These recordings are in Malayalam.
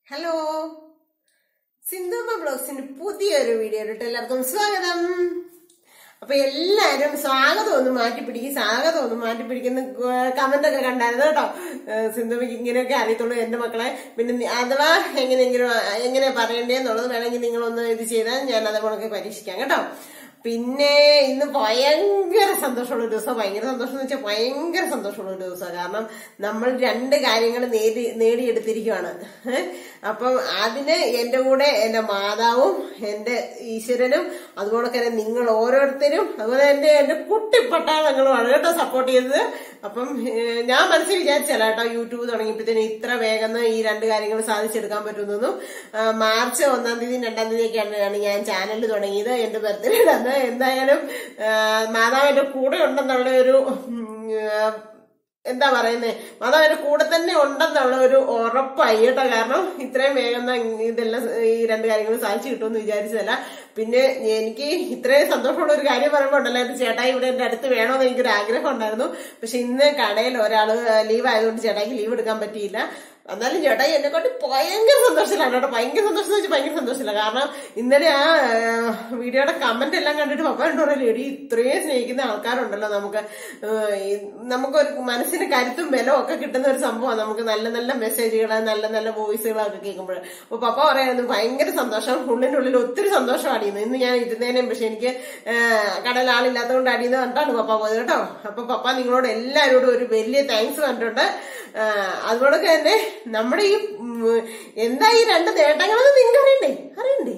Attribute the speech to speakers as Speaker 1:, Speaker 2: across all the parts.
Speaker 1: ഹലോ സിന്ധുമ്മ ബ്ലോഗ്സിന്റെ പുതിയൊരു വീഡിയോയിലോട്ട് എല്ലാവർക്കും സ്വാഗതം അപ്പൊ എല്ലാരും സ്വാഗതം ഒന്ന് മാറ്റി പിടിക്കും സ്വാഗതം ഒന്ന് മാറ്റി പിടിക്കുന്ന കമന്റ് ഒക്കെ കണ്ടായിരുന്നു കേട്ടോ ഏഹ് സിന്ധുമ്മയ്ക്ക് ഇങ്ങനെയൊക്കെ അറിയത്തുള്ളൂ എന്റെ മക്കളെ പിന്നെ നി- അഥവാ എങ്ങനെയെങ്കിലും എങ്ങനെ പറയണ്ടേന്നുള്ളത് വേണമെങ്കിൽ നിങ്ങളൊന്ന് ഇത് ചെയ്താൽ ഞാൻ അതേപോലെ പരീക്ഷിക്കാം കേട്ടോ പിന്നെ ഇന്ന് ഭയങ്കര സന്തോഷമുള്ള ഒരു ദിവസം ഭയങ്കര സന്തോഷം എന്ന് വെച്ചാൽ ഭയങ്കര സന്തോഷമുള്ള ഒരു ദിവസമാണ് കാരണം നമ്മൾ രണ്ട് കാര്യങ്ങൾ നേടി നേടിയെടുത്തിരിക്കുകയാണ് ഏഹ് അപ്പം അതിന് എന്റെ കൂടെ എന്റെ മാതാവും എന്റെ ഈശ്വരനും അതുപോലെ തന്നെ നിങ്ങൾ ഓരോരുത്തരും അതുപോലെ എന്റെ എന്റെ കുട്ടി പട്ടാളങ്ങളുമാണ് കേട്ടോ സപ്പോർട്ട് ചെയ്തത് അപ്പം ഏഹ് ഞാൻ മനസ്സിൽ വിചാരിച്ചല്ല കേട്ടോ യൂട്യൂബ് തുടങ്ങിയപ്പോഴത്തേന് ഇത്ര വേഗം ഈ രണ്ട് കാര്യങ്ങൾ സാധിച്ചെടുക്കാൻ പറ്റുന്നതും ആ, മാർച്ച് ഒന്നാം തീയതി രണ്ടാം തീയതിയൊക്കെയാണ് ഞാൻ ചാനൽ തുടങ്ങിയത് എന്റെ ബർത്ത്ഡേ അന്ന് എന്തായാലും ആ, മാതാവ് എന്റെ കൂടെ ഉണ്ടെന്നുള്ള ഒരു ഉം, ആ, എന്താ പറയുന്നേ മാതാവ് എന്റെ കൂടെ തന്നെ ഉണ്ടെന്നുള്ള ഒരു ഉറപ്പായി കേട്ടോ കാരണം ഇത്രയും വേഗം ന- ഇതെല്ലാം ഈ രണ്ട് കാര്യങ്ങൾ സാധിച്ചു കിട്ടുമെന്ന് വിചാരിച്ചതല്ല പിന്നെ എനിക്ക് ഇത്രയും സന്തോഷമുള്ള ഒരു കാര്യം പറയുമ്പോൾ ഉണ്ടല്ലോ എന്റെ ചേട്ടായി ഇവിടെ എന്റെ അടുത്ത് വേണമെന്ന് എനിക്കൊരു ആഗ്രഹം ഉണ്ടായിരുന്നു പക്ഷെ ഇന്ന് കടയിൽ ഒരാള് ലീവ് ആയതുകൊണ്ട് ചേട്ടായിക്ക് ലീവ് എടുക്കാൻ പറ്റിയില്ല എന്നാലും ചേട്ടായി എന്നെ കൊണ്ട് ഭയങ്കര സന്തോഷത്തിലാണ് കേട്ടോ ഭയങ്കര സന്തോഷം എന്ന് വെച്ചാൽ ഭയങ്കര സന്തോഷത്തില്ല കാരണം ഇന്നലെ ആ ആ, വീഡിയോയുടെ കമന്റ് എല്ലാം കണ്ടിട്ട് പപ്പ ഉണ്ടല്ലോ എടി ഇത്രയും സ്നേഹിക്കുന്ന ആൾക്കാരുണ്ടല്ലോ നമുക്ക് ഏഹ്, ഈ നമുക്കൊരു മനസ്സിന് കരുത്തും ബലവും ഒക്കെ കിട്ടുന്ന ഒരു സംഭവമാണ് നമുക്ക് നല്ല നല്ല മെസ്സേജുകൾ നല്ല നല്ല വോയിസുകളൊക്കെ കേൾക്കുമ്പോൾ അപ്പൊ പപ്പ പറയായിരുന്നു ഭയങ്കര സന്തോഷം ഉള്ളിന്റെ ഉള്ളിൽ ഒത്തിരി സന്തോഷം അടിയുന്നു ഇന്ന് ഞാൻ ഇരുന്നേനേം പക്ഷെ എനിക്ക് ഏഹ്, കടയിൽ ആളില്ലാത്തതുകൊണ്ട് അടിയുന്ന കണ്ടാണ് പപ്പ പോയത് കേട്ടോ അപ്പൊ പപ്പ നിങ്ങളോട് എല്ലാവരോടും ഒരു വലിയ താങ്ക്സ് പറഞ്ഞിട്ടുണ്ട് ആഹ് അതുകൊണ്ടൊക്കെ തന്നെ നമ്മുടെ ഈ ഉം, എന്താ ഈ രണ്ട് നേട്ടങ്ങളെന്ന് നിങ്ങൾക്ക് അറിയണ്ടേ അറിയണ്ടേ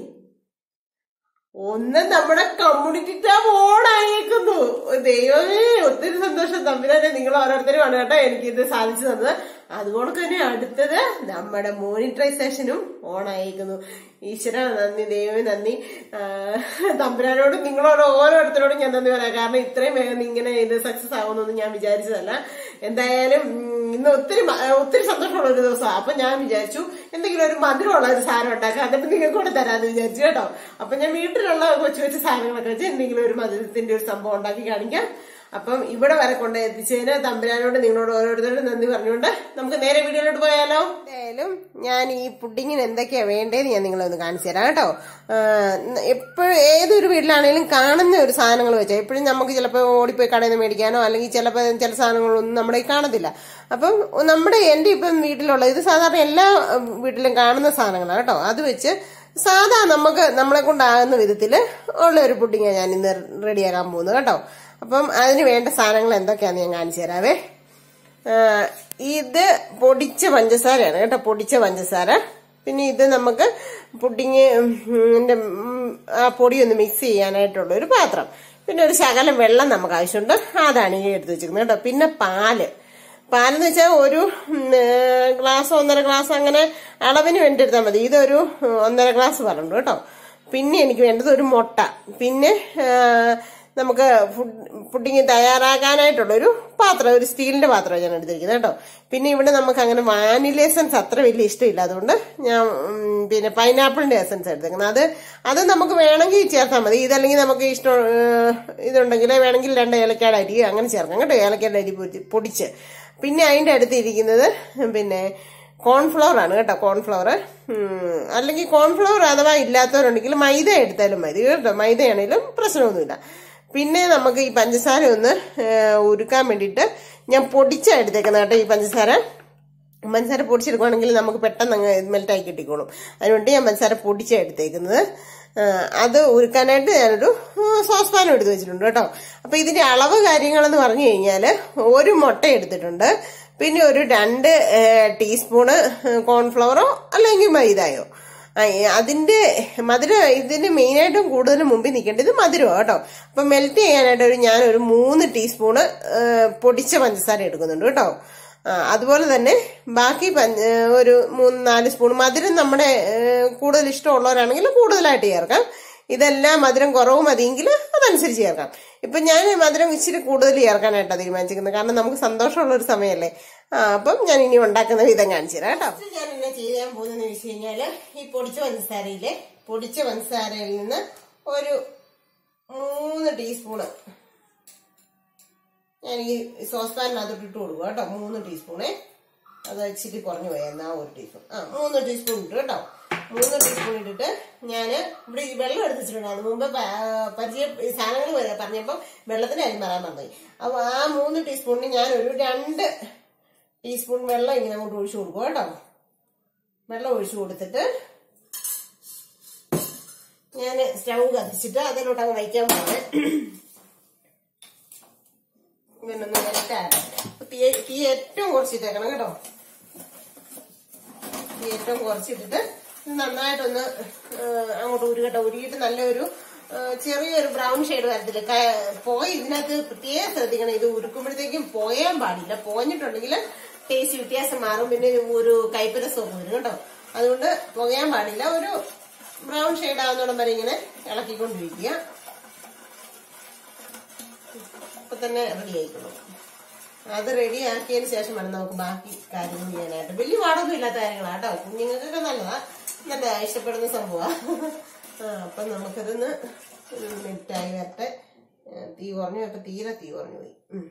Speaker 1: ഒന്ന് നമ്മുടെ കമ്മ്യൂണിറ്റി ടാബ് ഓണായേക്കുന്നു ദൈവമേ ഒത്തിരി സന്തോഷം തമ്മിലെ നിങ്ങൾ ഓരോരുത്തരുമാണ് കേട്ടോ എനിക്ക് ഇത് സാധിച്ചു തന്നത് അതുപോലെ തന്നെ അടുത്തത് നമ്മുടെ മോണിറ്ററൈസേഷനും ഓണായേക്കുന്നു ഈശ്വര നന്ദി ദൈവമേ നന്ദി ആഹ് തമ്പുരാനോടും നിങ്ങളോട് ഓരോരുത്തരോടും ഞാൻ നന്ദി പറയാം കാരണം ഇത്രയും വേഗം ഇങ്ങനെ ഇത് സക്സസ് ആവുമെന്നൊന്നും ഞാൻ വിചാരിച്ചതല്ല എന്തായാലും ഉം, ഇന്ന് ഒത്തിരി മ- ഒത്തിരി സന്തോഷമുള്ള ഒരു ദിവസമാണ് അപ്പൊ ഞാൻ വിചാരിച്ചു എന്തെങ്കിലും ഒരു മധുരമുള്ള ഒരു സാധനം ഉണ്ടാക്കാം എന്നിട്ട് നിങ്ങൾക്ക് കൂടെ തരാമെന്ന് വിചാരിച്ചു കേട്ടോ അപ്പൊ ഞാൻ വീട്ടിലുള്ള കൊച്ചു കൊച്ചു സാധനങ്ങളൊക്കെ വെച്ച് എന്തെങ്കിലും ഒരു മധുരത്തിന്റെ ഒരു സംഭവം ഉണ്ടാക്കി കാണിക്കാം അപ്പം ഇവിടെ വരെ കൊണ്ട് എത്തിച്ചതിന് തമ്പുരാനോട് നിങ്ങളോട് ഓരോരുത്തരോടും നന്ദി പറഞ്ഞുകൊണ്ട് നമുക്ക് നേരെ വീഡിയോയിലോട്ട് പോയാലോ എന്തായാലും ഞാൻ ഈ പുഡിങ്ങിന് എന്തൊക്കെയാ വേണ്ടതെന്ന് ഞാൻ നിങ്ങളെ ഒന്ന് കാണിച്ചു തരാം കേട്ടോ എപ്പോഴും ഏതൊരു വീട്ടിലാണെങ്കിലും കാണുന്ന ഒരു സാധനങ്ങൾ വെച്ചാൽ എപ്പോഴും നമുക്ക് ചിലപ്പോൾ ഓടിപ്പോയി കടയിൽ നിന്ന് മേടിക്കാനോ അല്ലെങ്കിൽ ചിലപ്പോൾ ചില സാധനങ്ങളൊന്നും നമ്മുടെ കയ്യിൽ കാണത്തില്ല അപ്പം നമ്മുടെ എൻ്റെ ഇപ്പം വീട്ടിലുള്ള ഇത് സാധാരണ എല്ലാ ഉം, വീട്ടിലും കാണുന്ന സാധനങ്ങളാണ് കേട്ടോ അത് വെച്ച് സാധാ നമുക്ക് നമ്മളെ കൊണ്ടാകുന്ന വിധത്തിൽ ഉള്ള ഒരു പുഡിങ്ങാണ് ഞാൻ ഇന്ന് റെഡിയാക്കാൻ പോകുന്നത് കേട്ടോ അപ്പം അതിന് വേണ്ട സാധനങ്ങൾ എന്തൊക്കെയാണെന്ന് ഞാൻ കാണിച്ചു തരാവേ ആ, ഇത് പൊടിച്ച പഞ്ചസാരയാണ് കേട്ടോ പൊടിച്ച പഞ്ചസാര പിന്നെ ഇത് നമുക്ക് പുഡിങ് ആ പൊടി ഒന്ന് മിക്സ് ചെയ്യാനായിട്ടുള്ള ഒരു പാത്രം പിന്നെ ഒരു ശകലം വെള്ളം നമുക്ക് ആവശ്യമുണ്ട് അതാണ് ഈ എടുത്ത് വെച്ചിരിക്കുന്നത് കേട്ടോ പിന്നെ പാല് പാലെന്ന് വെച്ചാൽ ഒരു ഉം, ഏ, ഗ്ലാസ് ഒന്നര ഗ്ലാസ് അങ്ങനെ അളവിന് വേണ്ടി എടുത്താൽ മതി ഇതൊരു ഉം, ഒന്നര ഗ്ലാസ് പറഞ്ഞു കേട്ടോ പിന്നെ എനിക്ക് വേണ്ടത് ഒരു മുട്ട പിന്നെ ആ, നമുക്ക് ഫുഡ് പുഡിങ് തയ്യാറാക്കാനായിട്ടുള്ള ഒരു പാത്രം ഒരു സ്റ്റീലിന്റെ പാത്രം ഞാൻ എടുത്തിരിക്കുന്നത് കേട്ടോ പിന്നെ ഇവിടെ നമുക്ക് അങ്ങനെ വാനില എസൻസ് അത്ര വലിയ ഇഷ്ടമില്ല അതുകൊണ്ട് ഞാൻ ഉം, പിന്നെ പൈനാപ്പിളിന്റെ എസൻസ് എടുത്തേക്കുന്നത് അത് അത് നമുക്ക് വേണമെങ്കിൽ ചേർത്താൽ മതി ഇതല്ലെങ്കിൽ നമുക്ക് ഇഷ്ടം ഏഹ്, ഇതുണ്ടെങ്കിൽ വേണമെങ്കിൽ രണ്ട് ഏലക്കാട് അരി അങ്ങനെ ചേർക്കാം കേട്ടോ ഏലക്കാട് അരി പൊടി- പൊടിച്ച് പിന്നെ അതിന്റെ അടുത്ത് ഇരിക്കുന്നത് പിന്നെ കോൺഫ്ലവർ ആണ് കേട്ടോ കോൺഫ്ലവർ അല്ലെങ്കിൽ കോൺഫ്ലവർ അഥവാ ഇല്ലാത്തവരുണ്ടെങ്കിൽ മൈദ എടുത്താലും മതി കേട്ടോ മൈദയാണെങ്കിലും പ്രശ്നമൊന്നുമില്ല പിന്നെ നമുക്ക് ഈ പഞ്ചസാര ഒന്ന് ഏഹ്, ഉരുക്കാൻ വേണ്ടിയിട്ട് ഞാൻ പൊടിച്ചാണ് എടുത്തേക്കുന്നത് കേട്ടോ ഈ പഞ്ചസാര പഞ്ചസാര പൊടിച്ചെടുക്കുവാണെങ്കിൽ നമുക്ക് പെട്ടെന്ന് അങ്ങ് മെൽറ്റായി കിട്ടിക്കോളും അതുകൊണ്ട് ഞാൻ പഞ്ചസാര പൊടിച്ചാണ് എടുത്തേക്കുന്നത് ആ, അത് ഉരുക്കാനായിട്ട് ഞാനൊരു സോസ് പാനും എടുത്ത് വെച്ചിട്ടുണ്ട് കേട്ടോ അപ്പൊ ഇതിന്റെ അളവ് കാര്യങ്ങളെന്ന് പറഞ്ഞു കഴിഞ്ഞാൽ ഒരു മുട്ട എടുത്തിട്ടുണ്ട് പിന്നെ ഒരു രണ്ട് ഏ, ടീസ്പൂണ് കോൺഫ്ലവറോ അല്ലെങ്കിൽ മൈദയോ ആ, ഏ, അതിന്റെ മധുരം ഇതിന് മെയിനായിട്ടും കൂടുതൽ മുമ്പിൽ നിൽക്കേണ്ടത് മധുരമാണ് കേട്ടോ അപ്പൊ മെൽറ്റ് ചെയ്യാനായിട്ട് ഒരു ഞാൻ ഒരു മൂന്ന് ടീസ്പൂണ് ഏ, പൊടിച്ച പഞ്ചസാര എടുക്കുന്നുണ്ട് കേട്ടോ ആ, അതുപോലെ തന്നെ ബാക്കി പഞ്ച- ഏ, ഒരു മൂന്ന് നാല് സ്പൂൺ മധുരം നമ്മുടെ ഏ, കൂടുതൽ ഇഷ്ടമുള്ളവരാണെങ്കിൽ കൂടുതലായിട്ട് ചേർക്കാം ഇതെല്ലാം മധുരം കുറവ് മതിയെങ്കിൽ അതനുസരിച്ച് ചേർക്കാം ഇപ്പൊ ഞാൻ മധുരം ഇച്ചിരി കൂടുതൽ ചേർക്കാനായിട്ടാണ് തീരുമാനിച്ചിരിക്കുന്നത് കാരണം നമുക്ക് സന്തോഷമുള്ള ഒരു സമയമല്ലേ ആ അപ്പം ഞാൻ ഇനി ഉണ്ടാക്കുന്ന വിധം കാണിച്ചു തരാം കേട്ടോ ഞാൻ എന്നെ ചെയ്യാൻ പോകുന്നതെന്ന് വെച്ച് കഴിഞ്ഞാല് ഈ പൊടിച്ച പഞ്ചസാരയിലെ പൊടിച്ച പഞ്ചസാരയിൽ നിന്ന് ഒരു മൂന്ന് ടീസ്പൂണ് ഞാൻ ഈ സോസ് പാനിനകത്തോട്ട് ഇട്ട് കൊടുക്കുക കേട്ടോ മൂന്ന് ടീസ്പൂണേ അത് ഇച്ചിരി കുറഞ്ഞു പോയി എന്നാ ഒരു ടീസ്പൂൺ ആ മൂന്ന് ടീസ്പൂൺ ഇട്ടു കേട്ടോ മൂന്ന് ടീസ്പൂൺ ഇട്ടിട്ട് ഞാൻ ഇവിടെ ഈ വെള്ളം എടുത്തിട്ടുണ്ടായിരുന്നു മുമ്പ് പ- പരിചയ ഈ സാധനങ്ങൾ വരെ പറഞ്ഞപ്പോൾ വെള്ളത്തിന്റെ അരി പറയാൻ മറന്നു അപ്പൊ ആ മൂന്ന് ടീസ്പൂണിന് ഞാൻ ഒരു രണ്ട് ടീസ്പൂൺ വെള്ളം ഇങ്ങനെ അങ്ങോട്ട് ഒഴിച്ചു കൊടുക്കും കേട്ടോ വെള്ളം ഒഴിച്ചു കൊടുത്തിട്ട് ഞാൻ സ്റ്റൗ കത്തിച്ചിട്ട് അതിലോട്ട് അങ്ങ് വയ്ക്കാൻ പോണേ ഇങ്ങനൊന്ന് മെൽറ്റാകട്ടെ അപ്പൊ തീ തീ ഏറ്റവും കുറച്ചിട്ടേക്കണം കേട്ടോ തീ ഏറ്റവും കുറച്ചിട്ടിട്ട് ഇത് നന്നായിട്ടൊന്ന് ആ, അങ്ങോട്ട് ഉരുകട്ടെ ഉരുകിയിട്ട് നല്ലൊരു ആ, ചെറിയൊരു ബ്രൗൺ ഷെയ്ഡ് വരത്തില്ല ക- പോയി ഇതിനകത്ത് പ്രത്യേകം ശ്രദ്ധിക്കണം ഇത് ഉരുക്കുമ്പോഴത്തേക്കും പോയാൻ പാടില്ല പോഞ്ഞിട്ടുണ്ടെങ്കിൽ ടേസ്റ്റ് വ്യത്യാസം മാറും പിന്നെ ഒരു കൈപ്പരസമൊക്കെ വരും കേട്ടോ അതുകൊണ്ട് പോകാൻ പാടില്ല ഒരു ബ്രൗൺ ഷെയ്ഡ് ആവുന്നോടം വരെ ഇങ്ങനെ ഇളക്കിക്കൊണ്ടിരിക്കുക ഇപ്പൊ തന്നെ റെഡി ആയിക്കോളും അത് റെഡി ആക്കിയതിന് ശേഷം വേണം നമുക്ക് ബാക്കി കാര്യങ്ങൾ ചെയ്യാനായിട്ട് വലിയ പാടൊന്നും ഇല്ലാത്ത കാര്യങ്ങളാ കേട്ടോ കുഞ്ഞുങ്ങൾക്കൊക്കെ നല്ലതാ നല്ല ഇഷ്ടപ്പെടുന്ന സംഭവമാ ആ അപ്പൊ നമുക്കതൊന്ന് മിനിറ്റായി വരട്ടെ ഏ, തീ കുറഞ്ഞു ഇപ്പൊ തീരെ തീ കുറഞ്ഞു പോയി ഉം.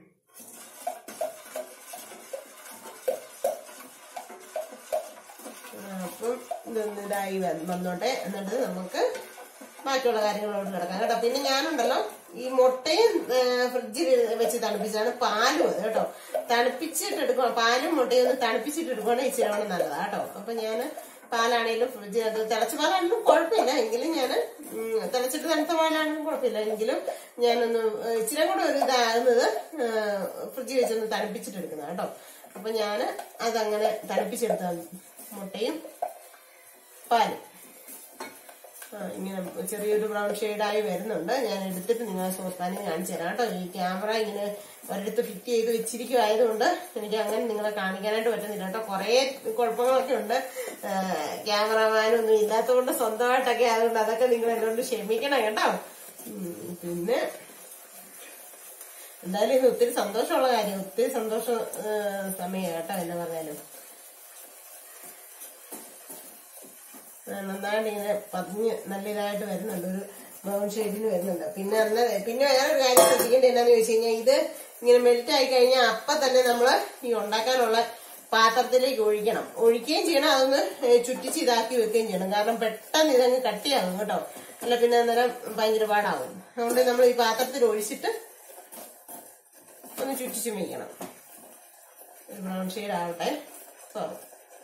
Speaker 1: ആ, അപ്പം ഇതൊന്ന് ഇതായി വ- വന്നോട്ടെ എന്നിട്ട് നമുക്ക് ബാക്കിയുള്ള കാര്യങ്ങളോട് കിടക്കാം കേട്ടോ പിന്നെ ഞാനുണ്ടല്ലോ ഈ മുട്ടയും ഫ്രിഡ്ജിൽ വെച്ച് തണുപ്പിച്ചാണ് പാലും അത് കേട്ടോ തണുപ്പിച്ചിട്ട് എടുക്കുക പാലും മുട്ടയും ഒന്ന് തണുപ്പിച്ചിട്ട് എടുക്കുകയാണെങ്കിൽ ഇച്ചിരി കൂടെ നല്ലതാ കേട്ടോ അപ്പൊ ഞാൻ പാലാണെങ്കിലും ഫ്രിഡ്ജിനകത്ത് തിളച്ച പാലാണെങ്കിലും കുഴപ്പമില്ല എങ്കിലും ഞാൻ തിളച്ചിട്ട് തണുത്ത പാലാണെങ്കിലും കുഴപ്പമില്ല എങ്കിലും ഞാനൊന്ന് ഏഹ്, ഇച്ചിരി കൂടെ ഒരു ഇതാകുന്നത് ഫ്രിഡ്ജിൽ വെച്ചൊന്ന് തണുപ്പിച്ചിട്ട് എടുക്കുന്നത് കേട്ടോ അപ്പൊ ഞാൻ അതങ്ങനെ തണുപ്പിച്ചെടുത്ത മുട്ടയും പാലും ആ, ഇങ്ങനെ ചെറിയൊരു ബ്രൗൺ ഷെയ്ഡായി വരുന്നുണ്ട് ഞാൻ എടുത്തിട്ട് നിങ്ങളെ സോസ്പാനിൽ കാണിച്ചു തരാം കേട്ടോ ഈ ക്യാമറ ഇങ്ങനെ ഒരിടത്ത് ഫിറ്റ് ചെയ്ത് വെച്ചിരിക്കുമായതുകൊണ്ട് എനിക്ക് അങ്ങനെ നിങ്ങളെ കാണിക്കാനായിട്ട് പറ്റുന്നില്ല കേട്ടോ കുറേ കുഴപ്പങ്ങളൊക്കെ ഉണ്ട് ക്യാമറമാനൊന്നും ഇല്ലാത്തതുകൊണ്ട് സ്വന്തമായിട്ടൊക്കെ ആയതുകൊണ്ട് അതൊക്കെ നിങ്ങൾ എന്നോട് ക്ഷമിക്കണം കേട്ടോ ഉം, പിന്നെ എന്തായാലും ഇത് ഒത്തിരി സന്തോഷമുള്ള കാര്യം ഒത്തിരി സന്തോഷ സമയം കേട്ടോ എന്ന് പറഞ്ഞാലും ആ, നന്നായിട്ട് ഇങ്ങനെ പതിഞ്ഞ് നല്ല ഇതായിട്ട് വരുന്നുണ്ട് ഒരു ബ്രൗൺ ഷെയ്ഡിന് വരുന്നുണ്ട് പിന്നെ അന്ന് പിന്നെ വേറൊരു കാര്യം ശ്രദ്ധിക്കേണ്ടത് എന്നാന്ന് ചോദിച്ചു കഴിഞ്ഞാൽ ഇത് ഇങ്ങനെ മെൽറ്റ് ആയി കഴിഞ്ഞാൽ അപ്പം തന്നെ നമ്മൾ ഈ ഉണ്ടാക്കാനുള്ള പാത്രത്തിലേക്ക് ഒഴിക്കണം ഒഴിക്കുകയും ചെയ്യണം അതൊന്ന് ഏ, ചുറ്റിച്ച് ഇതാക്കി വെക്കുകയും ചെയ്യണം കാരണം പെട്ടെന്ന് ഇതങ്ങ് കട്ടിയാകും കേട്ടോ അല്ല പിന്നെ അന്നേരം ഭയങ്കര പാടാകും അതുകൊണ്ട് നമ്മൾ ഈ പാത്രത്തിൽ ഒഴിച്ചിട്ട് ഒന്ന് ചുറ്റിച്ചും വെക്കണം ഒരു ബ്രൗൺ ഷെയ്ഡ് ആവട്ടെ സോറി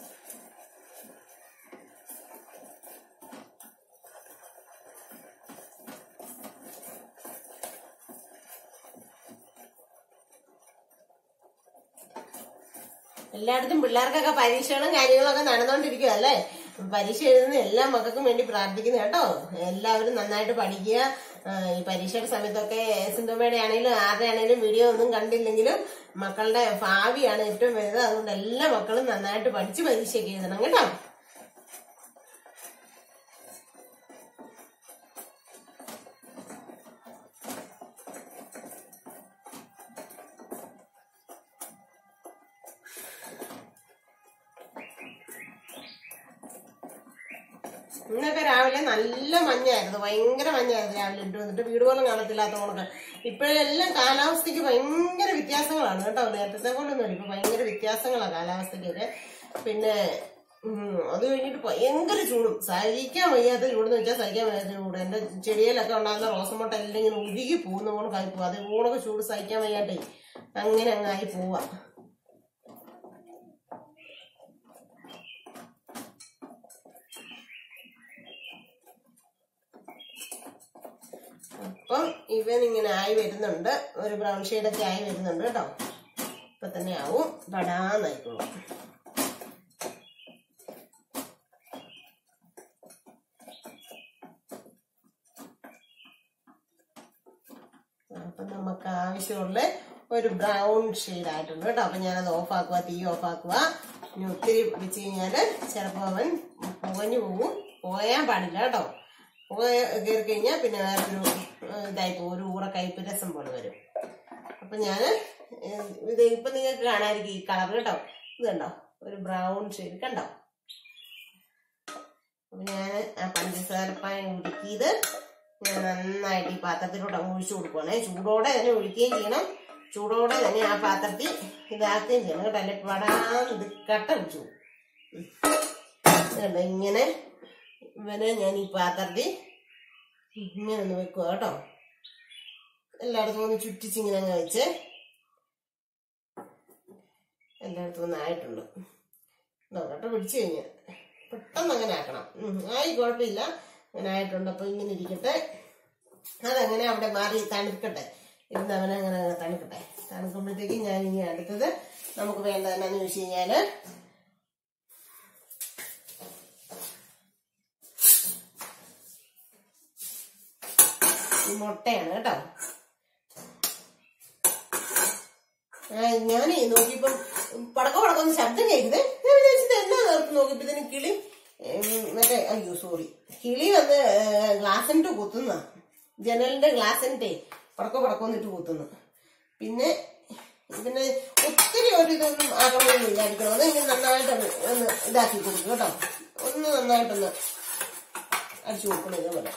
Speaker 1: എല്ലായിടത്തും പിള്ളേർക്കൊക്കെ പരീക്ഷകളും കാര്യങ്ങളൊക്കെ നടന്നുകൊണ്ടിരിക്കുക അല്ലേ പരീക്ഷ എഴുതുന്ന എല്ലാ മക്കൾക്കും വേണ്ടി പ്രാർത്ഥിക്കുന്നു കേട്ടോ എല്ലാവരും നന്നായിട്ട് പഠിക്കുക ആ, ഈ പരീക്ഷയുടെ സമയത്തൊക്കെ സിന്ധുമ്മയുടെ ആണെങ്കിലും ആരുടെ ആണെങ്കിലും വീഡിയോ ഒന്നും കണ്ടില്ലെങ്കിലും മക്കളുടെ ഭാവിയാണ് ഏറ്റവും വലുത് അതുകൊണ്ട് എല്ലാ മക്കളും നന്നായിട്ട് പഠിച്ച് പരീക്ഷയ്ക്ക് എഴുതണം കേട്ടോ ഇന്നൊക്കെ രാവിലെ നല്ല മഞ്ഞായിരുന്നു ഭയങ്കര മഞ്ഞായിരുന്നു രാവിലെ ഇട്ട് വന്നിട്ട് വീട് പോലും കാണത്തില്ലാത്ത കണക്ക് ഇപ്പോഴെല്ലാം കാലാവസ്ഥയ്ക്ക് ഭയങ്കര വ്യത്യാസങ്ങളാണ് കേട്ടോ നേരത്തെ കൊണ്ടൊന്നും ഇപ്പൊ ഭയങ്കര വ്യത്യാസങ്ങളാണ് കാലാവസ്ഥയ്ക്കൊക്കെ പിന്നെ ഉം, അത് കഴിഞ്ഞിട്ട് ഭയങ്കര ചൂടും സഹിക്കാൻ വയ്യാത്ത ചൂടെന്ന് വെച്ചാൽ സഹിക്കാൻ വയ്യാത്ത ചൂട് എന്റെ ചെടിയിലൊക്കെ ഉണ്ടാകുന്ന റോസമുട്ട എല്ലാം ഇങ്ങനെ ഉരുകി പോകുന്ന കണക്കായി പോകും അത് ഊണൊക്കെ ചൂട് സഹിക്കാൻ വയ്യാണ്ടേ അങ്ങനെ അങ്ങായി പോവാ അപ്പം ഇവൻ ഇങ്ങനെ ആയി വരുന്നുണ്ട് ഒരു ബ്രൗൺ ഷെയ്ഡൊക്കെ ആയി വരുന്നുണ്ട് കേട്ടോ ഇപ്പൊ തന്നെ ആവും പടാന്നായിക്കോളും അപ്പൊ നമുക്ക് ആവശ്യമുള്ള ഒരു ബ്രൗൺ ഷെയ്ഡ് ആയിട്ടുണ്ട് കേട്ടോ അപ്പൊ ഞാനത് ഓഫ് ആക്കുക തീ ഓഫ് ആക്കുക ഇനി ഒത്തിരി വെച്ച് കഴിഞ്ഞാല് ചിലപ്പോ അവൻ പുകഞ്ഞു പോകും പോയാൻ പാടില്ല കേട്ടോ പുക കയറി കഴിഞ്ഞാൽ പിന്നെ വേറൊരു ഏഹ്, ഇതായി പോകും ഒരു ഊറ കയ്പ് രസം പോലെ വരും അപ്പൊ ഞാന് ഏഹ്, ഇത് ഇപ്പൊ നിങ്ങൾക്ക് കാണാതിരിക്കും ഈ കളർ കേട്ടോ ഇത് കണ്ടോ ഒരു ബ്രൗൺ ഷെയ്ഡ് കണ്ടോ അപ്പൊ ഞാൻ ആ പഞ്ചസാരപ്പായം ഉരുക്കിയത് ഞാൻ നന്നായിട്ട് ഈ പാത്രത്തിലോട്ട് അങ്ങ് ഒഴിച്ചു കൊടുക്കുവാണേ ചൂടോടെ തന്നെ ഒഴിക്കുകയും ചെയ്യണം ചൂടോടെ തന്നെ ആ പാത്രത്തിൽ ഇതാക്കുകയും ചെയ്യണം കേട്ടോ അല്ലെ പടാന്ന് ഇത് കട്ട പിടിച്ചു പോകും. ഉം. കണ്ടോ ഇങ്ങനെ ഇവനെ ഞാൻ ഈ പാത്രത്തിൽ ഇങ്ങനെ ഒന്ന് വെക്കുക കേട്ടോ എല്ലായിടത്തും ഒന്ന് ചുറ്റിച്ച് ഇങ്ങനെ അങ്ങ് വെച്ച് എല്ലായിടത്തും ഒന്ന് ആയിട്ടുണ്ട് നോക്കട്ടെ പിടിച്ചു കഴിഞ്ഞ് പെട്ടെന്ന് അങ്ങനെ ആക്കണം ഉം, ആയി കുഴപ്പമില്ല അങ്ങനെ ആയിട്ടുണ്ട് അപ്പൊ ഇങ്ങനെ ഇരിക്കട്ടെ അതങ്ങനെ അവിടെ മാറി തണുക്കട്ടെ ഇരുന്ന് അവനെ അങ്ങനെ തണുക്കട്ടെ തണുക്കുമ്പോഴത്തേക്കും ഞാൻ ഇനി അടുത്തത് നമുക്ക് വേണ്ടത് എന്നാന്ന് ചോദിച്ചു കഴിഞ്ഞാല് ഈ മുട്ടയാണ് കേട്ടോ ആ ഞാൻ നോക്കിയപ്പം പടക്കം പടക്കം ശബ്ദം കേൾക്കുന്നത് ഞാൻ വിചാരിച്ചത് എന്നാ നേരത്തെ നോക്കിയപ്പോ ഇതിന് കിളി ഉം, മറ്റേ അയ്യോ സോറി കിളി വന്ന് ഗ്ലാസിന്റെ കുത്തുന്ന ജനലിന്റെ ഗ്ലാസിന്റെ പടക്കം പടക്കം ഇട്ട് കുത്തുന്നു പിന്നെ ഇതിന് ഒത്തിരി ഒരു ഇതൊന്നും ആകണമെന്ന് വിചാരിക്കണം അത് ഇങ്ങനെ നന്നായിട്ട് ഒന്ന് ഒന്ന് ഇതാക്കി കൊടുക്കും കേട്ടോ ഒന്ന് നന്നായിട്ടൊന്ന് അടിച്ചു കൊടുക്കണം ഇതേപോലെ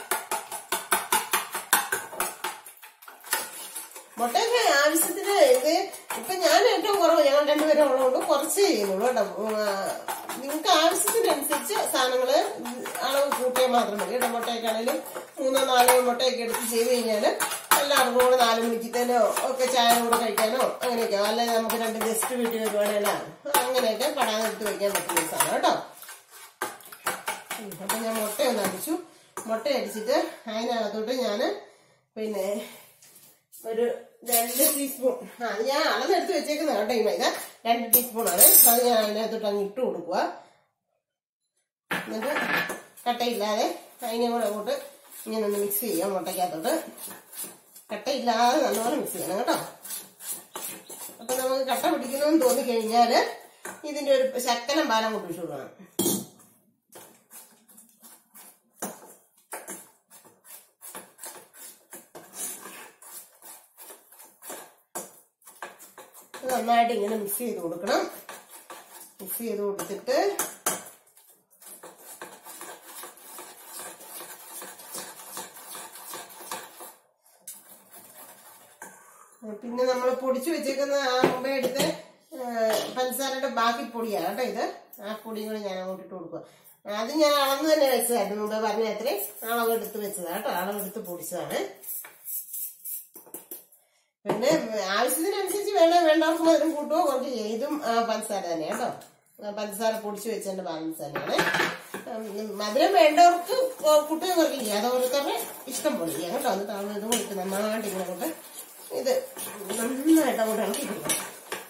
Speaker 1: മുട്ടയൊക്കെ ആവശ്യത്തിന് ഇത് ഇപ്പൊ ഞാൻ ഏറ്റവും കുറവ് ഞങ്ങൾ രണ്ടുപേരും ഉള്ളതുകൊണ്ട് കുറച്ച് ചെയ്യുന്നുള്ളൂ കേട്ടോ ഉം, ആ, നിങ്ങൾക്ക് ആവശ്യത്തിനനുസരിച്ച് സാധനങ്ങള് അളവ് കൂട്ടിയാൽ മാത്രം മതി കേട്ടോ മുട്ടയൊക്കെ ആണെങ്കിലും മൂന്നോ നാലോ മുട്ടയൊക്കെ എടുത്ത് ചെയ്ത് കഴിഞ്ഞാല് എല്ലാവർക്കും കൂടെ നാല് മണിക്കത്തേനോ ഒക്കെ ചായ കൂടെ കഴിക്കാനോ അങ്ങനെയൊക്കെ അല്ലെങ്കിൽ നമുക്ക് രണ്ട് ഗസ്റ്റ് വീട്ടിൽ വരുവാണെങ്കിലോ അങ്ങനെയൊക്കെ പടാനെടുത്ത് കഴിക്കാൻ പറ്റുന്ന ഒരു സാധനം കേട്ടോ ഉം, അപ്പൊ ഞാൻ മുട്ടയൊന്ന് അടിച്ചു മുട്ട അടിച്ചിട്ട് അതിനകത്തോട്ട് ഞാന് പിന്നെ ഒരു രണ്ട് ടീസ്പൂൺ ആ അത് ഞാൻ അളന്നെടുത്ത് വെച്ചേക്കുന്ന കേട്ടോ ഈ മൈദ രണ്ട് ടീസ്പൂൺ ആണ് അത് ഞാൻ അതിനകത്തോട്ട് അങ്ങ് ഇട്ട് കൊടുക്കുക എന്നിട്ട് കട്ടയില്ലാതെ അതിനെ കൂടെ അങ്ങോട്ട് ഇങ്ങനെ ഒന്ന് മിക്സ് ചെയ്യാം മുട്ടയ്ക്കകത്തോട്ട് കട്ടയില്ലാതെ നല്ലപോലെ മിക്സ് ചെയ്യണം കേട്ടോ അപ്പൊ നമുക്ക് കട്ട പിടിക്കണമെന്ന് തോന്നിക്കഴിഞ്ഞാല് ഇതിന്റെ ഒരു ശക്കലം പാലം കൊണ്ട് ഒഴിച്ചു കൊടുക്കണം ഇത് നന്നായിട്ട് ഇങ്ങനെ മിക്സ് ചെയ്ത് കൊടുക്കണം മിക്സ് ചെയ്ത് കൊടുത്തിട്ട് പിന്നെ നമ്മൾ പൊടിച്ചു വെച്ചേക്കുന്ന ആ മുമ്പ് എടുത്ത് ആ, പഞ്ചസാരയുടെ ബാക്കി പൊടിയാണ് കേട്ടോ ഇത് ആ പൊടിയും കൂടി ഞാൻ അങ്ങോട്ട് ഇട്ട് കൊടുക്കുക അത് ഞാൻ അളന്ന് തന്നെ വെച്ചതായിരുന്നു മുമ്പ് പറഞ്ഞ അത്രയും അളവ് എടുത്ത് വെച്ചതാണ് കേട്ടോ അളവ് എടുത്ത് പൊടിച്ചതാണ് പിന്നെ ആവശ്യത്തിനനുസരിച്ച് വേണേ വേണ്ടവർക്ക് മധുരം കൂട്ടുകയോ കുറച്ച് ഇതും ആ, പഞ്ചസാര തന്നെ കേട്ടോ ആ, പഞ്ചസാര പൊടിച്ച് വെച്ചതിന്റെ ബാലൻസ് തന്നെയാണ് ഉം, മധുരം വേണ്ടവർക്ക് കൂട്ടുകയോ കുറയ്ക്കില്ല അത് ഓരോരുത്തരുടെ ഇഷ്ടം പോലെ ചെയ്യാം കേട്ടോ എന്നിട്ട് അവിടെ ഇതും ഇട്ട് നന്നായിട്ട് ഇങ്ങനെ കൊണ്ട് ഇത് നന്നായിട്ട് അങ്ങോട്ട് ഇളക്കി കൊടുക്കണം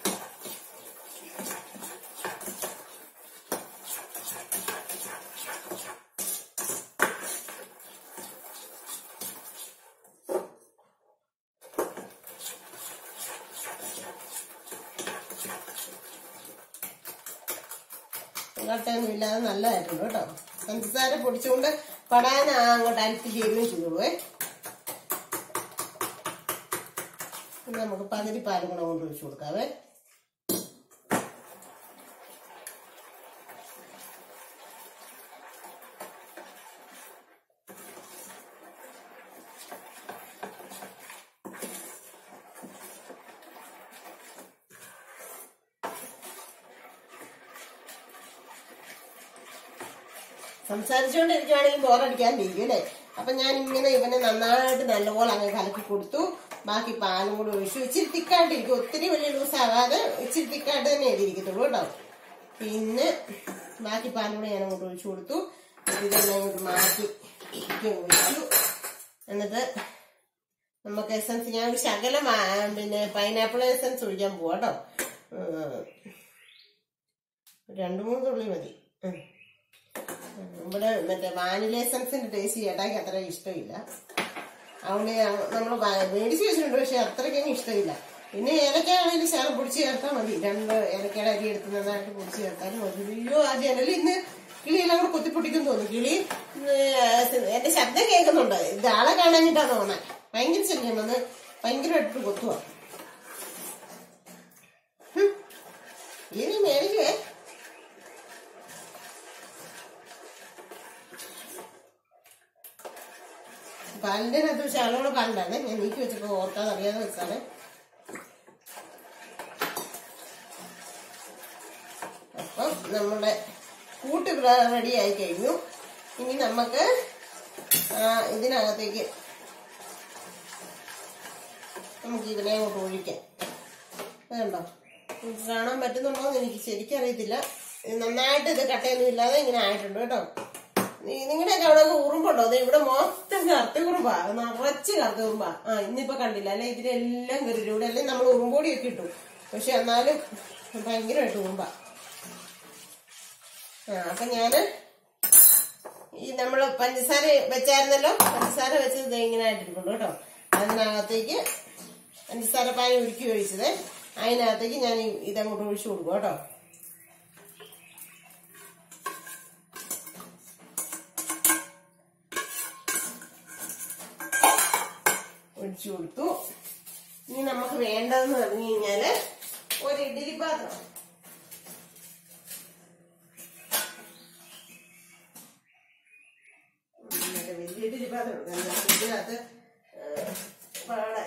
Speaker 1: കട്ടയൊന്നും ഇല്ലാതെ നല്ലതായിട്ടുണ്ട് കേട്ടോ പഞ്ചസാര പൊടിച്ചുകൊണ്ട് പടാൻ അങ്ങോട്ട് അരിച്ച് ചേരുകയും ചെയ്തോളൂ പിന്നെ നമുക്ക് പകുതി പാലും കൂടെ കൊണ്ട് ഒഴിച്ചു കൊടുക്കാവേ സംസാരിച്ചുകൊണ്ടിരിക്കുകയാണെങ്കിൽ ബോറടിക്കാൻ ഇരിക്കും അല്ലേ അപ്പൊ ഞാൻ ഇങ്ങനെ ഇവനെ നന്നായിട്ട് നല്ലപോലെ അങ്ങ് കലക്കി കൊടുത്തു ബാക്കി പാലും കൂടി ഒഴിച്ചു ഇച്ചിരി തിക്കായിട്ടിരിക്കും ഒത്തിരി വലിയ ലൂസ് ആകാതെ ഇച്ചിരി തിക്കായിട്ട് തന്നെ എഴുതിയിരിക്കത്തുള്ളൂ കേട്ടോ പിന്നെ ബാക്കി പാലും കൂടി ഞാൻ അങ്ങോട്ട് ഒഴിച്ചു കൊടുത്തു ഇതെല്ലാം ഇങ്ങോട്ട് മാറ്റി ഇരിക്കും ഒഴിച്ചു എന്നിട്ട് നമുക്ക് എസൻസ് ഞാൻ ഒരു ശകലം ആ, പിന്നെ പൈനാപ്പിൾ എസൻസ് ഒഴിക്കാൻ പോവാ കേട്ടോ ഉം. രണ്ടു മൂന്ന് തുള്ളി മതി ഉം. ഇവിടെ മറ്റേ വാനില എസൻസിന്റെ ടേസ്റ്റ് ചേട്ടാക്ക് അത്ര ഇഷ്ടമില്ല അതുകൊണ്ട് നമ്മൾ മേടിച്ച് വെച്ചിട്ടുണ്ട് പക്ഷെ അത്രയ്ക്കൊന്നും ഇഷ്ടമില്ല പിന്നെ ഏലക്കാണെങ്കിൽ ശകലം പൊടിച്ച് ചേർത്താൽ മതി രണ്ട് ഏലക്കയുടെ അരി എടുത്ത് നന്നായിട്ട് പൊടിച്ച് ചേർത്താലും മതി അയ്യോ ആ ജനലിൽ ഇന്ന് കിളിയെല്ലാം കൂടെ കൊത്തിപ്പൊട്ടിക്കും തോന്നുന്നു കിളി ഇന്ന് എന്റെ ശബ്ദം കേൾക്കുന്നുണ്ട് ഇത് ആളെ കാണാനിട്ടാന്ന് തോന്നാൻ ഭയങ്കര ശല്യം വന്ന് ഭയങ്കരമായിട്ട് കൊത്തുവാ ഹും. ഇനി മേടിക്കുവേ പാലിന്റെ അകത്ത് ശകലോടെ പാലുണ്ടാണ് ഞാൻ നീക്കി വെച്ചപ്പോ ഓർക്കാതെ അറിയാതെ വെച്ചാണ് നമ്മുടെ കൂട്ട് റെഡി ആയി കഴിഞ്ഞു ഇനി നമുക്ക് ആ, ഇതിനകത്തേക്ക് നമുക്ക് ഇതിനെ അങ്ങോട്ട് ഒഴിക്കാം വേണ്ടോ നിങ്ങൾക്ക് കാണാൻ പറ്റുന്നുണ്ടോ എന്ന് എനിക്ക് ശരിക്കും അറിയത്തില്ല ഇത് നന്നായിട്ട് ഇത് കട്ടയൊന്നും ഇല്ലാതെ ഇങ്ങനെ ആയിട്ടുണ്ട് കേട്ടോ നി- നിങ്ങളുടെയൊക്കെ അവിടെ ഒക്കെ ഉറുമ്പുണ്ടോ ദേ ഇവിടെ മൊത്തം കറുത്ത കുറുമ്പാ നിറച്ച് കറുത്ത കുറുമ്പാ ആ ഇന്നിപ്പോ കണ്ടില്ല അല്ലെ ഇതിലെല്ലാം കയറി ഇവിടെ എല്ലാം നമ്മൾ ഉറുമ്പൊടിയൊക്കെ ഇട്ടു പക്ഷെ എന്നാലും ഭയങ്കരമായിട്ട് ഉറുമ്പാ ആ അപ്പൊ ഞാന് ഈ നമ്മള് പഞ്ചസാര വെച്ചായിരുന്നല്ലോ പഞ്ചസാര വെച്ചത് ദേ ഇങ്ങനെ ആയിട്ടിരിക്കുന്നു കേട്ടോ അതിനകത്തേക്ക് പഞ്ചസാര പാനി ഉരുക്കി ഒഴിച്ചത് അതിനകത്തേക്ക് ഞാൻ ഈ ഇതങ്ങോട്ട് ഒഴിച്ചു കൊടുക്കും കേട്ടോ ഒഴിച്ചു കൊടുത്തു ഇനി നമുക്ക് വേണ്ടതെന്ന് പറഞ്ഞു കഴിഞ്ഞാല് ഒരു ഇഡ്ഡലി പാത്രം മറ്റേ വലിയ ഇഡ്ഡലി പാത്രം എടുക്കാം. ഇതിനകത്ത് ഏഹ്, പാടെ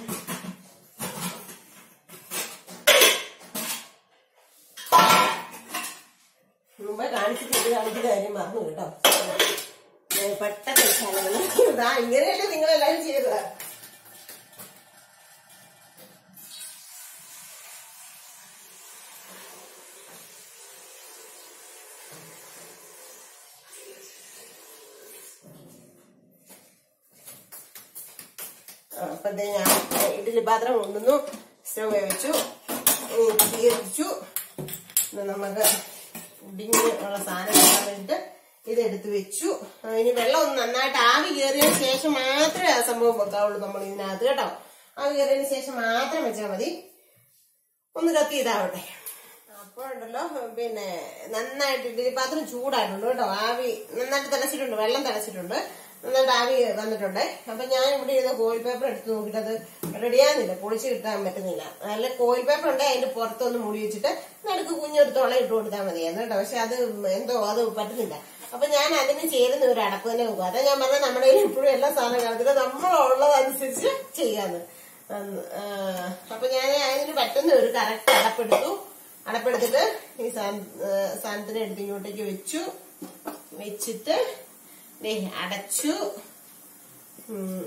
Speaker 1: മുമ്പേ കാണിച്ചിട്ട് ഇത് കാണിക്കുന്ന കാര്യം മറന്നു കേട്ടോ ഏഹ്, പെട്ടെന്ന് വെച്ചാലാണ് ഇതാ ഇങ്ങനെയല്ലേ നിങ്ങളെല്ലാരും ചെയ്തത് ആ, അപ്പൊ ദേ ഞാൻ ഇഡ്ഡലി പാത്രം കൊണ്ടുവന്നു സ്റ്റവ് വെച്ചു തീർച്ചു നമുക്ക് പുഡിങ്ങിന് ഉള്ള സാധനം ഇടാൻ വേണ്ടിട്ട് ഇതെടുത്ത് വെച്ചു ആ, ഇനി വെള്ളം ഒന്ന് നന്നായിട്ട് ആവി കയറിയതിന് ശേഷം മാത്രമേ ആ സംഭവം വെക്കാവുള്ളൂ നമ്മൾ ഇതിനകത്ത് കേട്ടോ ആവി കയറിയതിന് ശേഷം മാത്രം വെച്ചാൽ മതി ഒന്ന് കത്തി ഇതാവട്ടെ അപ്പോഴുണ്ടല്ലോ പിന്നെ നന്നായിട്ട് ഇഡ്ഡലി പാത്രം ചൂടായിട്ടുണ്ട് കേട്ടോ ആവി നന്നായിട്ട് തിളച്ചിട്ടുണ്ട് വെള്ളം തിളച്ചിട്ടുണ്ട് നന്നായിട്ട് ആവി വന്നിട്ടുണ്ട് അപ്പൊ ഞാൻ ഇവിടെ ഇരുന്ന കോയിൽ പേപ്പർ എടുത്ത് നോക്കിയിട്ട് അത് റെഡിയാകുന്നില്ല പൊളിച്ച് കിട്ടാൻ പറ്റുന്നില്ല നല്ല കോയിൽ പേപ്പർ ഉണ്ട് അതിന്റെ പുറത്തൊന്ന് മുടി വെച്ചിട്ട് നടുക്ക് കുഞ്ഞൊരു തുള ഇട്ട് കൊടുത്താൽ മതിയായിരുന്നു കേട്ടോ പക്ഷെ അത് എന്തോ അത് പറ്റുന്നില്ല അപ്പൊ ഞാൻ അതിന് ചേരുന്ന ഒരു അടപ്പ് തന്നെ നോക്കുക അതാ ഞാൻ പറഞ്ഞ നമ്മുടെ കയ്യിൽ ഇപ്പോഴും എല്ലാ സാധനം കാണത്തില്ല നമ്മളുള്ളതനുസരിച്ച് ചെയ്യാന്ന് ഉം, ആ, അപ്പൊ ഞാൻ അതിന് പറ്റുന്ന ഒരു കറക്റ്റ് അടപ്പെടുത്തു അടപ്പെടുത്തിട്ട് ഈ സാധനം ആ, സാധനത്തിനെ എടുത്ത് ഇങ്ങോട്ടേക്ക് വെച്ചു വെച്ചിട്ട് ദേ അടച്ചു ഉം.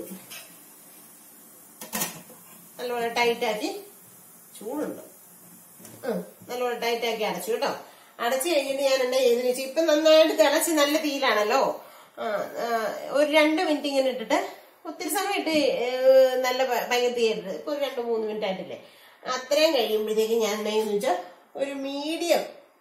Speaker 1: നല്ലപോലെ ടൈറ്റാക്കി ചൂടുണ്ട് ഉം, നല്ലപോലെ ടൈറ്റാക്കി അടച്ചു കേട്ടോ അടച്ചു കഴിഞ്ഞിട്ട് ഞാൻ എന്നാ ചെയ്തെന്ന് വെച്ചാൽ ഇപ്പൊ നന്നായിട്ട് തിളച്ച് നല്ല തീയിലാണല്ലോ ആ, ആ, ഒരു രണ്ട് മിനിറ്റ് ഇങ്ങനെ ഇട്ടിട്ട് ഒത്തിരി സമയം ഇട്ട് ഏ, നല്ല ഭ- ഭയങ്കര തീയരുത് ഇപ്പൊ ഒരു രണ്ട് മൂന്ന് മിനിറ്റ് ആയിട്ടില്ലേ അത്രയും കഴിയുമ്പോഴത്തേക്ക് ഞാൻ എന്നാന്ന് വെച്ചാൽ ഒരു മീഡിയം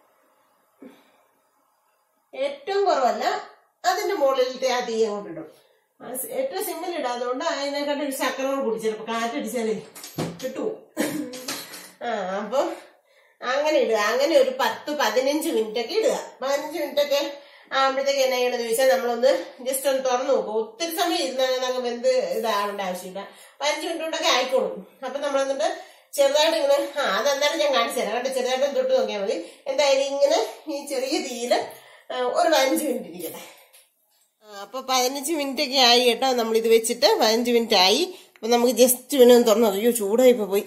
Speaker 1: ഏറ്റവും കുറവല്ല അതിന്റെ മുകളിലത്തെ ആ തീ അങ്ങോട്ട് ഇടും ആ സ് ഏറ്റവും സിമ്മിൽ ഇടാതുകൊണ്ട് അതിനെക്കാട്ടി ഒരു ശക്കരം കൂടി ചിലപ്പോ കാറ്റടിച്ചാലേ കിട്ടുമോ ആ അപ്പൊ അങ്ങനെ ഇടുക അങ്ങനെ ഒരു പത്ത് പതിനഞ്ച് മിനിറ്റ് ഒക്കെ ഇടുക പതിനഞ്ച് മിനിറ്റ് ഒക്കെ ആകുമ്പോഴത്തേക്ക് എന്നാ ചെയ്യണമെന്ന് ചോദിച്ചാൽ നമ്മളൊന്ന് ജസ്റ്റ് ഒന്ന് തുറന്നു നോക്കും ഒത്തിരി സമയം ഇരുന്നാൽ അങ്ങ് വെന്ത് ഇതാവേണ്ട ആവശ്യമില്ല പതിനഞ്ച് മിനിറ്റ് കൊണ്ടൊക്കെ ആയിക്കോളും അപ്പൊ നമ്മൾ എന്നിട്ട് ചെറുതായിട്ട് ഇങ്ങനെ ആ അത് അന്നേരം ഞാൻ കാണിച്ചു തരാം കേട്ടോ ചെറുതായിട്ട് ഒന്ന് തൊട്ട് നോക്കിയാൽ മതി എന്തായാലും ഇങ്ങനെ ഈ ചെറിയ തീയില് ആ, ഒരു പതിനഞ്ച് മിനിറ്റ് ഇരിക്കട്ടെ ആ, അപ്പൊ പതിനഞ്ച് മിനിറ്റ് ഒക്കെ ആയി കേട്ടോ നമ്മൾ ഇത് വെച്ചിട്ട് പതിനഞ്ച് മിനിറ്റ് ആയി അപ്പൊ നമുക്ക് ജസ്റ്റ് പിന്നെ ഒന്ന് തുറന്നു നോക്കാം. അയ്യോ ചൂടായി ഇപ്പൊ പോയി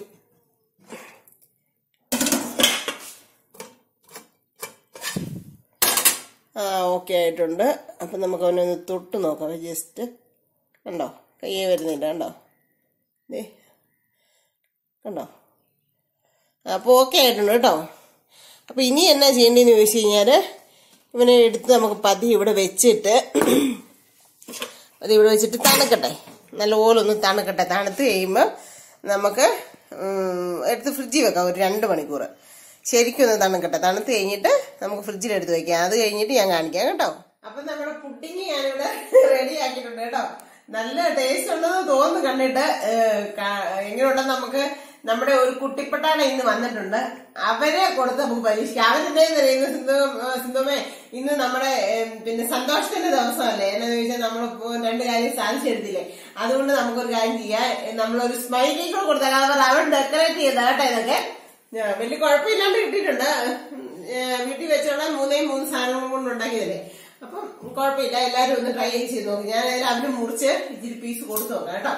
Speaker 1: ആ ഓക്കെ ആയിട്ടുണ്ട് അപ്പൊ നമുക്ക് അവനൊന്ന് തൊട്ട് നോക്കാം ജസ്റ്റ് കണ്ടോ കയ്യെ വരുന്നില്ല കണ്ടോ ദേ കണ്ടോ അപ്പോൾ ഓക്കെ ആയിട്ടുണ്ട് കേട്ടോ അപ്പോൾ ഇനി എന്നാ ചെയ്യേണ്ടതെന്ന് ചോദിച്ചു കഴിഞ്ഞാൽ ഇവനെ എടുത്ത് നമുക്ക് പതി ഇവിടെ വെച്ചിട്ട് അത് ഇവിടെ വെച്ചിട്ട് തണുക്കട്ടെ നല്ലപോലെ ഒന്ന് തണുക്കട്ടെ തണുത്ത് കഴിയുമ്പോൾ നമുക്ക് ഉം, എടുത്ത് ഫ്രിഡ്ജിൽ വെക്കാം ഒരു രണ്ട് മണിക്കൂർ ശരിക്കും ഒന്ന് തണുക്കട്ടെ തണുത്ത് കഴിഞ്ഞിട്ട് നമുക്ക് ഫ്രിഡ്ജിൽ എടുത്ത് വെക്കാം അത് കഴിഞ്ഞിട്ട് ഞാൻ കാണിക്കാം കേട്ടോ അപ്പൊ നമ്മുടെ പുഡിങ് ഞാനിവിടെ റെഡി ആക്കിയിട്ടുണ്ട് കേട്ടോ നല്ല ടേസ്റ്റ് ഉണ്ടെന്ന് തോന്നുന്നു കണ്ടിട്ട് ഏഹ്, കാ- എങ്ങനെയുണ്ടെന്ന് നമുക്ക് നമ്മുടെ ഒരു കുട്ടിപ്പട്ടാണ് ഇന്ന് വന്നിട്ടുണ്ട് അവരെ കൊടുത്ത് നമുക്ക് പരീക്ഷിക്കാം അവരെന്നെ ഇന്ന് സിന്ധു സിന്ധുമേ ഇന്ന് നമ്മുടെ ഏഹ്, പിന്നെ സന്തോഷത്തിന്റെ ദിവസമല്ലേ എന്നാന്ന് ചോദിച്ചാൽ നമ്മൾ രണ്ട് കാര്യം സാധിച്ചെടുത്തില്ലേ അതുകൊണ്ട് നമുക്കൊരു കാര്യം ചെയ്യാം ഏഹ്, നമ്മളൊരു സ്മൈലി കൂടെ കൊടുത്താൽ അവർ അവൻ ഡെക്കറേറ്റ് ചെയ്ത കേട്ടോ ഇതൊക്കെ ഏഹ്, വലിയ കുഴപ്പമില്ലാണ്ട് കിട്ടിയിട്ടുണ്ട് ഏഹ്, വീട്ടിൽ വെച്ചോളാം മൂന്നേ മൂന്ന് സാധനങ്ങൾ കൊണ്ട് ഉണ്ടാക്കിയതല്ലേ അപ്പം കുഴപ്പമില്ല എല്ലാരും ഒന്ന് ട്രൈ ചെയ്ത് നോക്കും ഞാൻ അതിൽ അവന് മുറിച്ച് ഇച്ചിരി പീസ് കൊടുത്തു നോക്കാം കേട്ടോ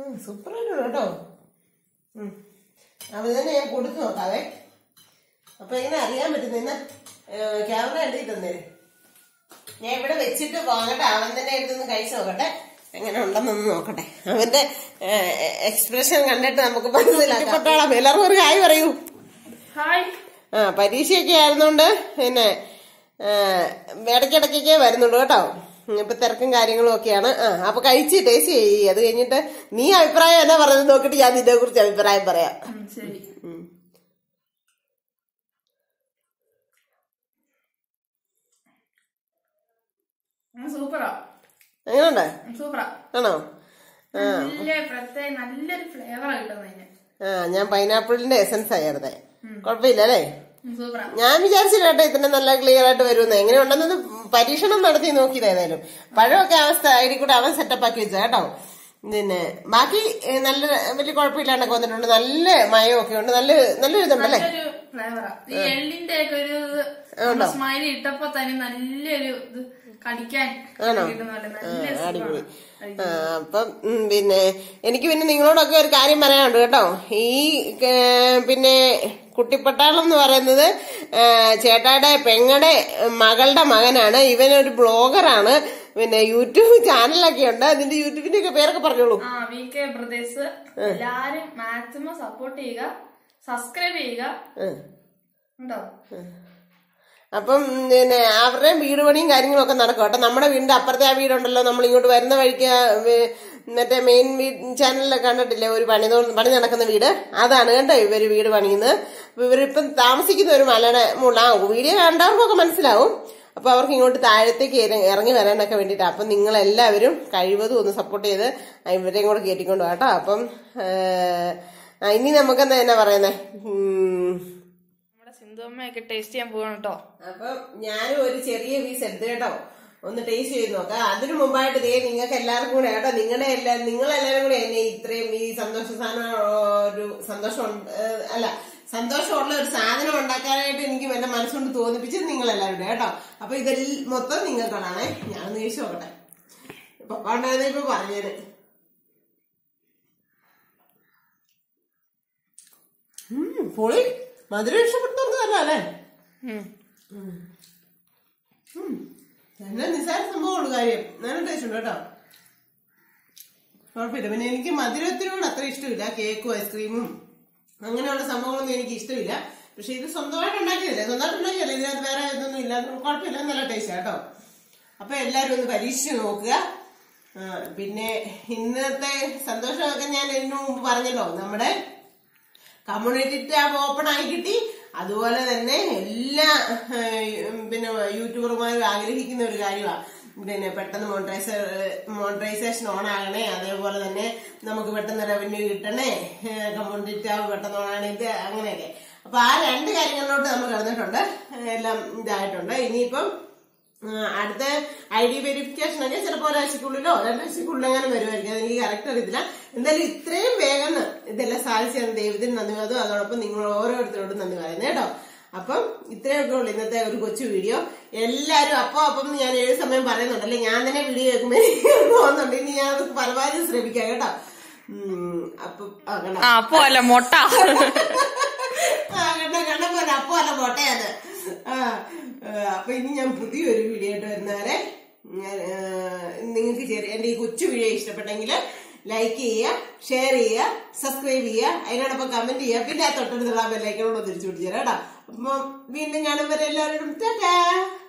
Speaker 1: സൂപ്പറായിട്ടുണ്ട് കേട്ടോ ഉം. അപ്പൊ തന്നെ ഞാൻ കൊടുത്തു നോക്കാവേ അപ്പൊ എങ്ങനെ അറിയാൻ പറ്റുന്ന ക്യാമറ എഴുതി തന്നേര് ഞാൻ ഇവിടെ വെച്ചിട്ട് പോകട്ടെ അവൻ തന്നെ എടുത്തൊന്ന് കഴിച്ചു നോക്കട്ടെ എങ്ങനെ ഉണ്ടെന്നൊന്ന് നോക്കട്ടെ അവന്റെ എക്സ്പ്രഷൻ കണ്ടിട്ട് നമുക്ക് മനസ്സിലാക്കാം എല്ലാവർക്കും ഒരു ഹായ് പറയൂ
Speaker 2: ഹായ്
Speaker 1: ആ പരീക്ഷയൊക്കെ ആയിരുന്നോണ്ട് പിന്നെ ആ, ഇടയ്ക്കിടയ്ക്കൊക്കെ വരുന്നുള്ളൂ കേട്ടോ ഉം, ഇപ്പൊ തിരക്കും കാര്യങ്ങളും ഒക്കെയാണ് ആ അപ്പൊ കഴിച്ച് ടേസ്റ്റ് ചെയ്യ് അത് കഴിഞ്ഞിട്ട് നീ അഭിപ്രായം എന്നാ പറയുന്നത് നോക്കിട്ട് ഞാൻ നിന്നെ കുറിച്ച് അഭിപ്രായം പറയാം
Speaker 2: ഉം, ശരി
Speaker 1: ഉം.
Speaker 2: ഉം, സൂപ്പറാ
Speaker 1: എങ്ങനെയുണ്ട്
Speaker 2: ഉം, സൂപ്പറാ
Speaker 1: ആണോ ആ
Speaker 2: നല്ല പ്രത്യേക നല്ലൊരു ഫ്ലേവറാ കിട്ടുന്നതിന്
Speaker 1: ആ ഞാൻ പൈനാപ്പിളിന്റെ എസൻസ് ആയിരുന്നേ കുഴപ്പമില്ല അല്ലേ
Speaker 2: ഉം, സൂപ്പറാ
Speaker 1: ഞാൻ വിചാരിച്ചില്ല കേട്ടോ ഇത്ര നല്ല ക്ലിയർ ആയിട്ട് വരുമെന്ന് എങ്ങനെ ഉണ്ടെന്നത് പരീക്ഷണം നടത്തി നോക്കിയത് ഏതായാലും പഴമൊക്കെ അവസ്ഥ അതിൽ കൂടെ അവൻ സെറ്റപ്പ് ആക്കി വെച്ച കേട്ടോ പിന്നെ ബാക്കി ഏ, നല്ല വലിയ കുഴപ്പമില്ലാണ്ടൊക്കെ വന്നിട്ടുണ്ട് നല്ല മയമൊക്കെ ഉണ്ട് നല്ല നല്ലൊരു ഇതുണ്ടല്ലേ
Speaker 2: നല്ലൊരു ഫ്ലേവറാ ഈ എള്ളിന്റെ ഒക്കെ ഒരു സ്മൈലി ഇട്ടപ്പോ തന്നെ നല്ലൊരു ഇത് കടിക്കാൻ കിട്ടുന്ന പോലെ നല്ല
Speaker 1: അടിപൊളി
Speaker 2: സുഖമാണ്.
Speaker 1: ആ, അപ്പം ഉം, പിന്നെ എനിക്ക് പിന്നെ നിങ്ങളോടൊക്കെ ഒരു കാര്യം പറയാനുണ്ട് കേട്ടോ ഈ ഏ, പിന്നെ കുട്ടിപ്പട്ടാളം എന്ന് പറയുന്നത് ഏ, ചേട്ടായുടെ പെങ്ങടെ മകളുടെ മകനാണ് ഇവനൊരു ബ്ലോഗറാണ് പിന്നെ യൂട്യൂബ് ചാനലൊക്കെ ഉണ്ട് അതിന്റെ യൂട്യൂബിന്റെ ഒക്കെ പേരൊക്കെ പറഞ്ഞോളൂ
Speaker 2: ആ വി കെ ബ്രദേഴ്സ് എല്ലാരും മാക്സിമം സപ്പോർട്ട് ചെയ്യുക സബ്സ്ക്രൈബ് ചെയ്യുക
Speaker 1: ഉം.
Speaker 2: ഉണ്ടോ
Speaker 1: അപ്പം ഉം, പിന്നെ അവരുടെ വീട് പണിയും കാര്യങ്ങളും ഒക്കെ നടക്കും കേട്ടോ നമ്മുടെ വീടിന്റെ അപ്പുറത്തെ ആ വീടുണ്ടല്ലോ നമ്മൾ ഇങ്ങോട്ട് വരുന്ന വഴിക്ക് ആ, വേ- മറ്റേ മെയിൻ ചാനലിലൊക്കെ കണ്ടിട്ടില്ലേ ഒരു പണി നോ- പണി നടക്കുന്ന വീട് അതാണ് കേട്ടോ ഇവര് വീട് പണിയുന്നത് അപ്പൊ ഇവരിപ്പം താമസിക്കുന്ന ഒരു മലയുടെ മുകളിൽ ആ വീഡിയോ കണ്ടവർക്കൊക്കെ മനസ്സിലാവും അപ്പൊ അവർക്ക് ഇങ്ങോട്ട് താഴത്തേക്ക് ഇറ- ഇറങ്ങി വരാനൊക്കെ വേണ്ടിയിട്ട് അപ്പം നിങ്ങൾ എല്ലാവരും കഴിവതും ഒന്ന് സപ്പോർട്ട് ചെയ്ത് ഇവരെയും കൂടെ കയറ്റിക്കൊണ്ട് വാ കേട്ടോ അപ്പം ആ, ആ, ഇനി നമുക്കെന്താ എന്നാ പറയുന്നേ ഉം,
Speaker 2: നമ്മുടെ സിന്ധു അമ്മയൊക്കെ ടേസ്റ്റ് ചെയ്യാൻ പോകണം കേട്ടോ
Speaker 1: അപ്പൊ ഞാനും ഒരു ചെറിയ പീസ് എടുത്ത് കേട്ടോ ഒന്ന് ടേസ്റ്റ് ചെയ്ത് നോക്കാം അതിനു മുമ്പായിട്ട് ദേ നിങ്ങൾക്ക് എല്ലാവർക്കും കൂടെ കേട്ടോ നിങ്ങളുടെ എല്ലാ നിങ്ങളെല്ലാവരും കൂടെ എന്നെ ഇത്രയും ഈ സന്തോഷ സാധനം ഒരു സന്തോഷം ഉണ്ട്- ഏഹ് അല്ല സന്തോഷമുള്ള ഒരു സാധനം ഉണ്ടാക്കാനായിട്ട് എനിക്ക് എന്റെ മനസ്സുകൊണ്ട് തോന്നിപ്പിച്ചത് നിങ്ങളെല്ലാവരും കൂടെ കേട്ടോ അപ്പൊ ഇതെല്ലാം മൊത്തം നിങ്ങൾക്കാണേ ഞാനൊന്ന് കഴിച്ചു നോക്കട്ടെ പപ്പ ഉണ്ടായിരുന്ന ഇപ്പൊ പറഞ്ഞത് ഉം, പൊളി മധുരം ഇഷ്ടപ്പെട്ടവർക്ക് തന്നെ അല്ലേ നല്ല നിസ്സാര സംഭവമുള്ളൂ കാര്യം നല്ല ടേസ്റ്റ് ഉണ്ട് കേട്ടോ കുഴപ്പമില്ല പിന്നെ എനിക്ക് മധുരത്തിനോട് അത്ര ഇഷ്ടമില്ല കേക്കും ഐസ്ക്രീമും അങ്ങനെയുള്ള സംഭവങ്ങളൊന്നും എനിക്ക് ഇഷ്ടമില്ല പക്ഷെ ഇത് സ്വന്തമായിട്ട് ഉണ്ടാക്കിയതല്ലേ സ്വന്തമായിട്ട് ഉണ്ടാക്കിയല്ലേ ഇതിനകത്ത് വേറെ ഇതൊന്നും ഇല്ല കുഴപ്പമില്ല നല്ല ടേസ്റ്റ് കേട്ടോ അപ്പൊ എല്ലാരും ഒന്ന് പരീക്ഷിച്ച് നോക്കുക ആ, പിന്നെ ഇന്നത്തെ സന്തോഷമൊക്കെ ഞാൻ ഇതിനു മുമ്പ് പറഞ്ഞല്ലോ നമ്മുടെ കമ്മ്യൂണിറ്റി ടാബ് ഓപ്പൺ ആയി കിട്ടി അതുപോലെ തന്നെ എല്ലാ ഏഹ്, പിന്നെ യൂട്യൂബർമാരും ആഗ്രഹിക്കുന്ന ഒരു കാര്യമാണ് പിന്നെ പെട്ടെന്ന് മോണിറ്റൈസർ മോണിറ്റൈസേഷൻ ഓൺ ആകണേ അതേപോലെ തന്നെ നമുക്ക് പെട്ടെന്ന് റവന്യൂ കിട്ടണേ കമ്മ്യൂണിറ്റി ടാബ് പെട്ടെന്ന് ഓൺ ആകണേ ഇത് അങ്ങനെയൊക്കെ അപ്പൊ ആ രണ്ട് കാര്യങ്ങളിലോട്ട് നമ്മൾ കിടന്നിട്ടുണ്ട് എല്ലാം ഇതായിട്ടുണ്ട് ഇനിയിപ്പം ആ, അടുത്ത ഐ ഡി വെരിഫിക്കേഷൻ ഒക്കെ ചിലപ്പോൾ ഒരാഴ്ചക്കുള്ളിലോ രണ്ടാഴ്ചക്കുള്ളിലോ അങ്ങനെ വരുമായിരിക്കും അതെനിക്ക് കറക്റ്റ് അറിയത്തില്ല എന്തായാലും ഇത്രയും വേഗം ഇതെല്ലാം സാധിച്ചു തന്ന ദൈവത്തിന് നന്ദി അതും അതോടൊപ്പം നിങ്ങൾ ഓരോരുത്തരോടും നന്ദി പറയുന്നത് കേട്ടോ അപ്പം ഇത്രയൊക്കെ ഉള്ളു ഇന്നത്തെ ഒരു കൊച്ചു വീഡിയോ എല്ലാരും അപ്പൊ അപ്പം ഞാൻ ഏഴ് സമയം പറയുന്നുണ്ടല്ലേ ഞാൻ തന്നെ വീഡിയോ കേൾക്കുമ്പോൾ എനിക്ക് തോന്നുന്നുണ്ട് ഇനി ഞാൻ അത് പരമാവധി ശ്രമിക്കാം കേട്ടോ ഉം, അപ്പൊ ആ, കണ്ടോ?
Speaker 2: ആ അപ്പോ അല്ല മൊട്ട
Speaker 1: ആ, കണ്ടോ കണ്ടപ്പോ ഒരു അപ്പൊ അല്ല പോട്ടെയാണ് ആ ആ, അപ്പൊ ഇനി ഞാൻ പുതിയൊരു വീഡിയോ ആയിട്ട് വരുന്നവരെ ഞാൻ നിങ്ങൾക്ക് ചെറിയ എന്റെ ഈ കൊച്ചു വീഡിയോ ഇഷ്ടപ്പെട്ടെങ്കിൽ ലൈക്ക് ചെയ്യുക ഷെയർ ചെയ്യുക സബ്സ്ക്രൈബ് ചെയ്യുക അതിനോടൊപ്പം കമന്റ് ചെയ്യുക പിന്നെ ആ തൊട്ടടുത്തുള്ള ബെല്ലൈക്കണോട് തിരിച്ചു പിടിച്ചു തരാം കേട്ടോ അപ്പം വീണ്ടും കാണുമ്പോൾ എല്ലാവരോടും ടാറ്റാ